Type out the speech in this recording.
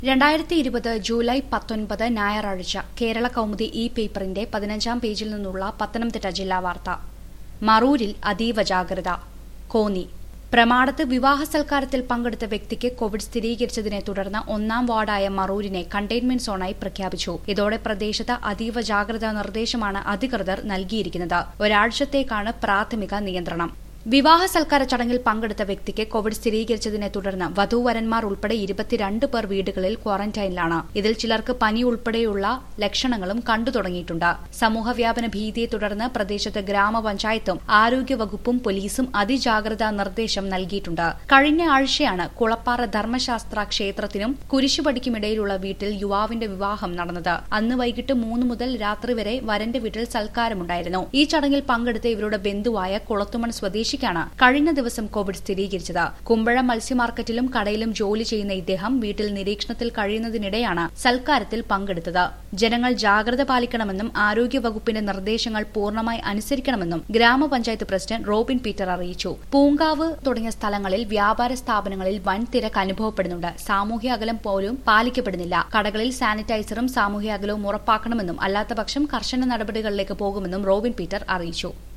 രണ്ടായിരത്തി ഇരുപത് ജൂലൈ പത്തൊൻപത് ഞായറാഴ്ച കേരള കൗമുദി ഇ പേപ്പറിന്റെ പതിനഞ്ചാം പേജിൽ നിന്നുള്ള പത്തനംതിട്ട ജില്ലാ വാർത്ത മറൂരിൽ അതീവ ജാഗ്രത കോന്നി പ്രമാടത്ത് വിവാഹ സൽക്കാരത്തിൽ പങ്കെടുത്ത വ്യക്തിക്ക് കോവിഡ് സ്ഥിരീകരിച്ചതിനെ തുടർന്ന് ഒന്നാം വാർഡായ മറൂരിനെ കണ്ടെയ്ൻമെന്റ് സോണായി പ്രഖ്യാപിച്ചു ഇതോടെ പ്രദേശത്ത് അതീവ ജാഗ്രതാ നിർദ്ദേശമാണ് അധികൃതർ നൽകിയിരിക്കുന്നത് ഒരാഴ്ചത്തേക്കാണ് പ്രാഥമിക നിയന്ത്രണം വിവാഹ സൽക്കാര ചടങ്ങിൽ പങ്കെടുത്ത വ്യക്തിക്ക് കോവിഡ് സ്ഥിരീകരിച്ചതിനെ തുടർന്ന് വധൂവരന്മാർ ഉൾപ്പെടെ ഇരുപത്തിരണ്ട് പേർ വീടുകളിൽ ക്വാറന്റൈനിലാണ് ഇതിൽ ചിലർക്ക് പനി ഉൾപ്പെടെയുള്ള ലക്ഷണങ്ങളും കണ്ടു തുടങ്ങിയിട്ടുണ്ട് സമൂഹവ്യാപന ഭീതിയെ തുടർന്ന് പ്രദേശത്ത് ഗ്രാമപഞ്ചായത്തും ആരോഗ്യവകുപ്പും പോലീസും അതിജാഗ്രതാ നിർദ്ദേശം നൽകിയിട്ടുണ്ട് കഴിഞ്ഞ ആഴ്ചയാണ് കുളപ്പാറ ധർമ്മശാസ്ത്ര ക്ഷേത്രത്തിനും കുരിശുപടിക്കുമിടയിലുള്ള വീട്ടിൽ യുവാവിന്റെ വിവാഹം നടന്നത് അന്ന് വൈകിട്ട് മൂന്ന് മുതൽ രാത്രി വരെ വരന്റെ വീട്ടിൽ സൽക്കാരമുണ്ടായിരുന്നു ഈ ചടങ്ങിൽ പങ്കെടുത്ത ഇവരുടെ ബന്ധുവായ കുളത്തുമൺ സ്വദേശിക്കാണ് കഴിഞ്ഞ ദിവസം കോവിഡ് സ്ഥിരീകരിച്ചത് കുമ്പഴ മത്സ്യമാർക്കറ്റിലും കടയിലും ജോലി ചെയ്യുന്ന ഇദ്ദേഹം വീട്ടിൽ നിരീക്ഷണത്തിൽ കഴിയുന്നതിനിടെയാണ് സൽക്കാരത്തിൽ പങ്കെടുത്തത് ജനങ്ങൾ ജാഗ്രത പാലിക്കണമെന്നും ആരോഗ്യവകുപ്പിന്റെ നിർദ്ദേശങ്ങൾ പൂർണ്ണമായി അനുസരിക്കണമെന്നും ഗ്രാമപഞ്ചായത്ത് പ്രസിഡന്റ് റോബിൻ പീറ്റർ അറിയിച്ചു പൂങ്കാവ് തുടങ്ങിയ സ്ഥലങ്ങളിൽ വ്യാപാര സ്ഥാപനങ്ങളിൽ വൻ തിരക്ക് അനുഭവപ്പെടുന്നുണ്ട് സാമൂഹ്യ അകലം പോലും പാലിക്കപ്പെടുന്നില്ല കടകളിൽ സാനിറ്റൈസറും സാമൂഹ്യ അകലവും ഉറപ്പാക്കണമെന്നും അല്ലാത്തപക്ഷം കർശന നടപടികളിലേക്ക് പോകുമെന്നും റോബിൻ പീറ്റർ അറിയിച്ചു